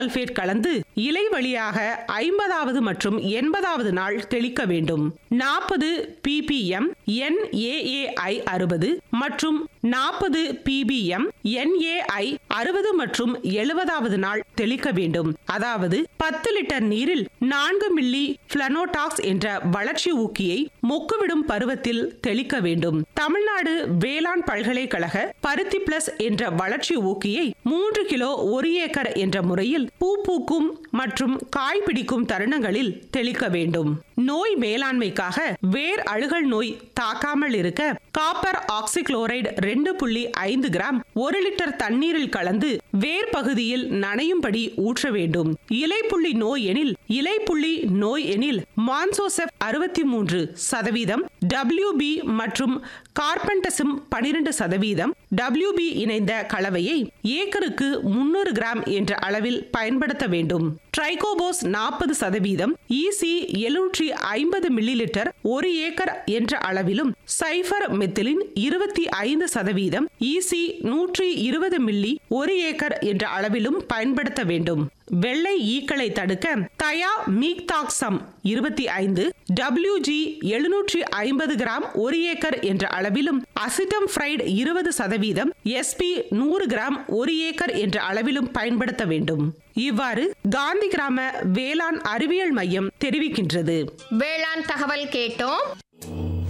sulphate கலந்து இலை வழியாக ஐம்பதாவது மற்றும் எண்பதாவது நாள் தெளிக்க வேண்டும் நாற்பது பிபிஎம் என்ஏஏஐ அறுபது மற்றும் நாற்பது பிபிஎம் என்ஏஐ அறுபது மற்றும் எழுபதாவது நாள் தெளிக்க வேண்டும் அதாவது பத்து லிட்டர் நீரில் நான்கு மில்லி பிளனோடாக்ஸ் என்ற வளர்ச்சி ஊக்கியை மொக்குவிடும் பருவத்தில் தெளிக்க வேண்டும் தமிழ்நாடு வேளாண் பல்கலைக்கழக பருத்தி பிளஸ் என்ற வளர்ச்சி ஊக்கியை மூன்று கிலோ ஒரு ஏக்கர் என்ற முறையில் பூ பூக்கும் மற்றும் காய் பிடிக்கும் தருணங்களில் தெளிக்க வேண்டும் நோய் மேலாண்மைக்காக வேர் அழுகல் நோய் தாக்காமல் இருக்க காப்பர் ஆக்சிக்ளோரைடு ரெண்டு புள்ளி ஐந்து கிராம் ஒரு லிட்டர் தண்ணீரில் கலந்து வேர் பகுதியில் நனையும்படி ஊற்ற வேண்டும் இலைப்புள்ளி நோய் எனில் இலைப்புள்ளி நோய் எனில் மான்சோசெப் அறுபத்தி மூன்று சதவீதம் டபிள்யூபி மற்றும் கார்பன்டசிம் பனிரெண்டு சதவீதம் டபிள்யூபி இணைந்த கலவையை ஏக்கருக்கு முன்னூறு கிராம் என்ற அளவில் பயன்படுத்த வேண்டும் ட்ரைகோபோஸ் நாற்பது சதவீதம் ஈசி எழுநூற்றி ஐம்பது மில்லி லிட்டர் ஒரு ஏக்கர் என்ற அளவிலும் சைஃபர் மெத்திலின் இருபத்தி ஐந்து சதவீதம் ஈசி நூற்றி இருபது மில்லி ஒரு ஏக்கர் என்ற அளவிலும் பயன்படுத்த வேண்டும் வெள்ளை ஈக்களை தடுக்க தயா மீக்தாக்சம் இருபத்தி ஐந்து டபிள்யூஜி எழுநூற்றி ஐம்பது கிராம் ஒரு ஏக்கர் என்ற அளவிலும் அசிட்டம் ஃப்ரைடு இருபது சதவீதம் எஸ்பி நூறு கிராம் ஒரு ஏக்கர் என்ற அளவிலும் பயன்படுத்த வேண்டும் இவ்வாறு காந்தி கிராம வேளாண் அறிவியல் மையம் தெரிவிக்கின்றது வேளாண் தகவல் கேட்டோம்